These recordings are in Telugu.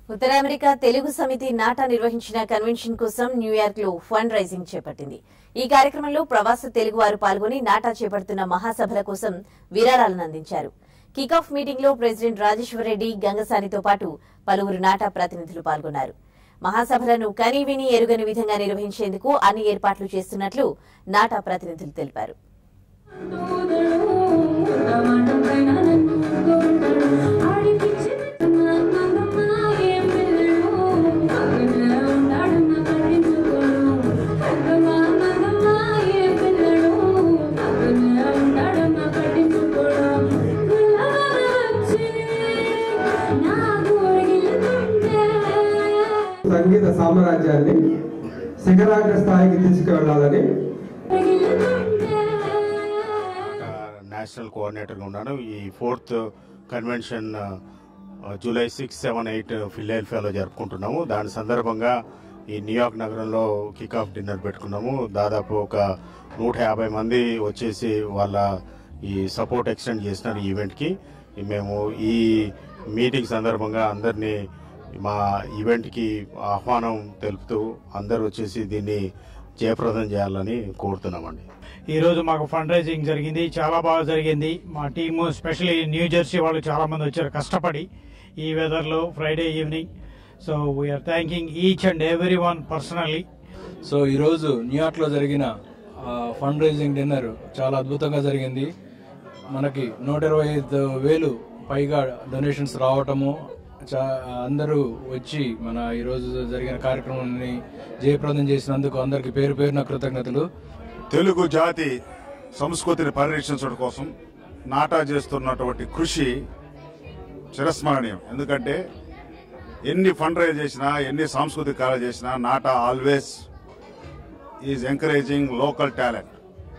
ఉత్తర అమెరికా తెలుగు సమితి నాటా నిర్వహించిన కన్వెన్షన్ కోసం న్యూయార్క్ లో ఫండ్ రైజింగ్ చేపట్టింది ఈ కార్యక్రమంలో ప్రవాస తెలుగు వారు పాల్గొని నాటా చేపడుతున్న మహాసభల కోసం విరాళాలను అందించారు కిక్ ఆఫ్ మీటింగ్ లో ప్రెసిడెంట్ రాజేశ్వర్ రెడ్డి గంగసానితో పాటు పలువురు నాటా ప్రతినిధులు పాల్గొన్నారు మహాసభలను కని విని ఎరుగని విధంగా నిర్వహించేందుకు అన్ని ఏర్పాట్లు చేస్తున్నట్లు నాటా ప్రతినిధులు తెలిపారు సంగీత సామ్రాజ్యాన్ని శిఖరాగ్ర స్థాయికి తీసుకువెళ్ళాలని నేషనల్ కోఆర్డినేటర్గా ఉన్నాను ఈ ఫోర్త్ కన్వెన్షన్ ఆ, జూలై సిక్స్ సెవెన్ ఎయిట్ ఫిలాడెల్ఫియాలో జరుపుకుంటున్నాము దాని సందర్భంగా ఈ న్యూయార్క్ నగరంలో కిక్ ఆఫ్ డిన్నర్ పెట్టుకున్నాము దాదాపు ఒక నూట యాభై మంది వచ్చేసి వాళ్ళ ఈ సపోర్ట్ ఎక్స్టెండ్ చేసినారు ఈ ఈవెంట్కి మేము ఈ మీటింగ్ సందర్భంగా అందరినీ మా ఈవెంట్కి ఆహ్వానం తెలుపుతూ అందరూ వచ్చేసి దీన్ని జయప్రదం చేయాలని కోరుతున్నామండి ఈ రోజు మాకు ఫండ్ రైజింగ్ జరిగింది చాలా బాగా జరిగింది మా టీము స్పెషల్లీ న్యూ జెర్సీ వాళ్ళు చాలా మంది వచ్చారు కష్టపడి ఈ వెదర్ లో Friday evening so we are thanking each and every one personally so ఈరోజు న్యూయార్క్లో జరిగిన ఫండ్ రైజింగ్ డిన్నర్ చాలా అద్భుతంగా జరిగింది మనకి నూట ఇరవై ఐదు వేలు పైగా డొనేషన్స్ రావటము చా- అందరూ వచ్చి మన ఈరోజు జరిగిన కార్యక్రమాన్ని జయప్రదం చేసినందుకు అందరికి పేరు పేరున కృతజ్ఞతలు తెలుగు జాతి సంస్కృతిని పరిరక్షించడం కోసం నాటా చేస్తున్నటువంటి కృషి చిరస్మరణీయం ఎందుకంటే ఎన్ని ఫండ్ రైజ్ చేసినా ఎన్ని సాంస్కృతిక కార్యాలు చేసినా NATA always is encouraging local talent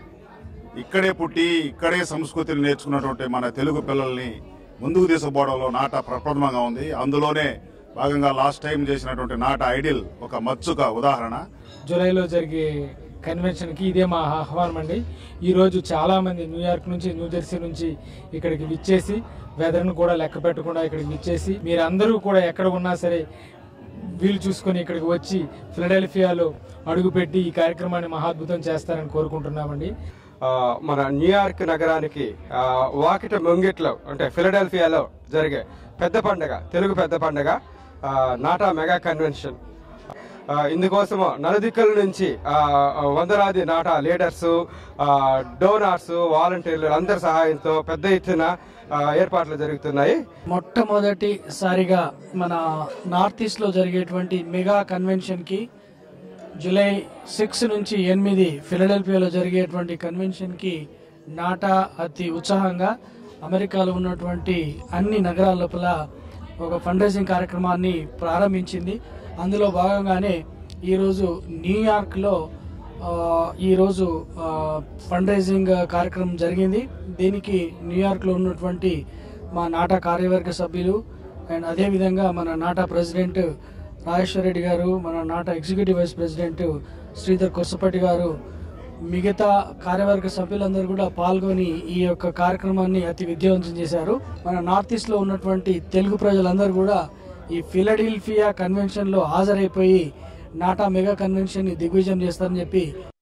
ఇక్కడే పుట్టి ఇక్కడే సంస్కృతిని నేర్చుకున్నటువంటి మన తెలుగు పిల్లల్ని ముందుకు తీసుకుపోవడంలో నాటా ప్రప్రథమంగా ఉంది అందులోనే భాగంగా లాస్ట్ టైం చేసినటువంటి నాటా ఐడిల్ ఒక మచ్చుక ఉదాహరణ జూలైలో జరిగే కన్వెన్షన్ కి ఇదే మా ఆహ్వానం అండి ఈ రోజు చాలా మంది న్యూయార్క్ నుంచి న్యూ జెర్సీ నుంచి ఇక్కడికి విచ్చేసి వెదర్ను కూడా లెక్క పెట్టకుండా ఇక్కడికి విచ్చేసి మీరందరూ కూడా ఎక్కడ ఉన్నా సరే వీలు చూసుకొని ఇక్కడికి వచ్చి ఫిలడెల్ఫియాలో అడుగుపెట్టి ఈ కార్యక్రమాన్ని మహాద్భుతం చేస్తారని కోరుకుంటున్నామండి ఆ, మన న్యూయార్క్ నగరానికి ఆ, వాకిట ముంగిట్లో అంటే ఫిలడెల్ఫియాలో జరిగే పెద్ద పండగ తెలుగు పెద్ద పండగ ఆ, నాటా మెగా కన్వెన్షన్ ఆ, ఇందుకోసము నలుదిక్కుల నుంచి ఆ, వందలాది నాటా లీడర్స్ డోనార్స్ వాలంటీర్లు అందరి సహాయంతో పెద్ద ఎత్తున ఆ, ఏర్పాట్లు జరుగుతున్నాయి మొట్టమొదటిసారిగా మన నార్త్ ఈస్ట్ లో జరిగేటువంటి మెగా కన్వెన్షన్ కి జూలై సిక్స్ నుంచి ఎనిమిది ఫిలడెల్ఫియాలో జరిగేటువంటి కన్వెన్షన్ కి నాటా అతి ఉత్సాహంగా అమెరికాలో ఉన్నటువంటి అన్ని నగరాల లోపల ఒక ఫండ్ రైజింగ్ కార్యక్రమాన్ని ప్రారంభించింది అందులో భాగంగానే ఈరోజు న్యూయార్క్లో ఆ, ఈరోజు ఆ, ఫండ్ రైజింగ్ కార్యక్రమం జరిగింది దీనికి న్యూయార్క్లో ఉన్నటువంటి మా నాటా కార్యవర్గ సభ్యులు అండ్ అదేవిధంగా మన నాటా ప్రెసిడెంట్ రాజేశ్వర రెడ్డి గారు మన NATA executive vice president Sridhar Korsapati గారు మిగతా కార్యవర్గ సభ్యులందరూ కూడా పాల్గొని ఈ యొక్క కార్యక్రమాన్ని అతి విజయవంతం చేశారు మన నార్త్ ఈస్ట్ లో ఉన్నటువంటి తెలుగు ప్రజలందరూ కూడా ఈ ఫిలడెల్ఫియా కన్వెన్షన్ లో హాజరైపోయి నాటా మెగా కన్వెన్షన్ ని దిగ్విజయం చేస్తారని చెప్పి